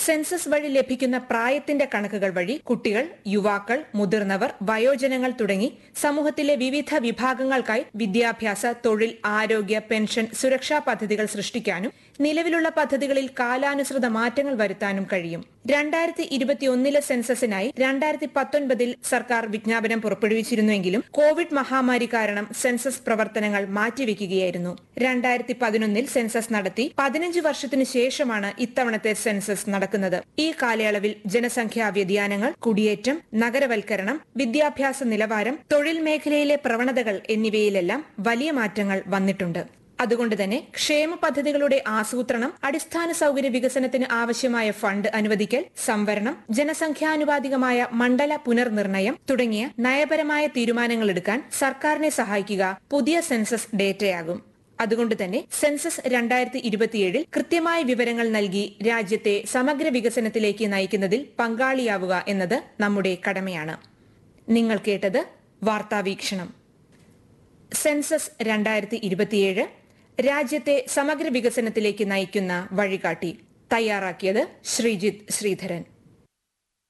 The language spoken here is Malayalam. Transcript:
സെൻസസ് വഴി ലഭിക്കുന്ന പ്രായത്തിന്റെ കണക്കുകൾ വഴി കുട്ടികൾ യുവാക്കൾ മുതിർന്നവർ വയോജനങ്ങൾ തുടങ്ങി സമൂഹത്തിലെ വിവിധ വിഭാഗങ്ങൾക്കായി വിദ്യാഭ്യാസ തൊഴിൽ ആരോഗ്യ പെൻഷൻ സുരക്ഷാ പദ്ധതികൾ സൃഷ്ടിക്കാനും നിലവിലുള്ള പദ്ധതികളിൽ കാലാനുസൃത മാറ്റങ്ങൾ വരുത്താനും കഴിയും രണ്ടായിരത്തി ഇരുപത്തിയൊന്നിലെ സെൻസസിനായി രണ്ടായിരത്തി പത്തൊൻപതിൽ സർക്കാർ വിജ്ഞാപനം പുറപ്പെടുവിച്ചിരുന്നുവെങ്കിലും കോവിഡ് മഹാമാരി കാരണം സെൻസസ് പ്രവർത്തനങ്ങൾ മാറ്റിവെക്കുകയായിരുന്നു രണ്ടായിരത്തി പതിനൊന്നിൽ സെൻസസ് നടത്തി പതിനഞ്ച് വർഷത്തിനു ശേഷമാണ് ഇത്തവണത്തെ സെൻസസ് നടക്കുന്നത് ഈ കാലയളവിൽ ജനസംഖ്യാ വ്യതിയാനങ്ങൾ കുടിയേറ്റം നഗരവൽക്കരണം വിദ്യാഭ്യാസ നിലവാരം തൊഴിൽ മേഖലയിലെ പ്രവണതകൾ എന്നിവയിലെല്ലാം വലിയ മാറ്റങ്ങൾ വന്നിട്ടുണ്ട് അതുകൊണ്ട് തന്നെ ക്ഷേമ പദ്ധതികളുടെ ആസൂത്രണം അടിസ്ഥാന സൗകര്യ വികസനത്തിന് ആവശ്യമായ ഫണ്ട് അനുവദിക്കൽ സംവരണം ജനസംഖ്യാനുപാതികമായ മണ്ഡല പുനർനിർണയം തുടങ്ങിയ നയപരമായ തീരുമാനങ്ങൾ എടുക്കാൻ സർക്കാരിനെ സഹായിക്കുക പുതിയ സെൻസസ് ഡേറ്റയാകും അതുകൊണ്ട് തന്നെ സെൻസസ് രണ്ടായിരത്തി ഇരുപത്തിയേഴിൽ കൃത്യമായ വിവരങ്ങൾ നൽകി രാജ്യത്തെ സമഗ്ര വികസനത്തിലേക്ക് നയിക്കുന്നതിൽ പങ്കാളിയാവുക എന്നത് നമ്മുടെ കടമയാണ് നിങ്ങൾ കേട്ടത് വാർത്താവീക്ഷണം സെൻസസ് രണ്ടായിരത്തി ഇരുപത്തിയേഴ് രാജ്യത്തെ സമഗ്ര വികസനത്തിലേക്ക് നയിക്കുന്ന വഴികാട്ടി തയ്യാറാക്കിയത് ശ്രീജിത്ത് ശ്രീധരൻ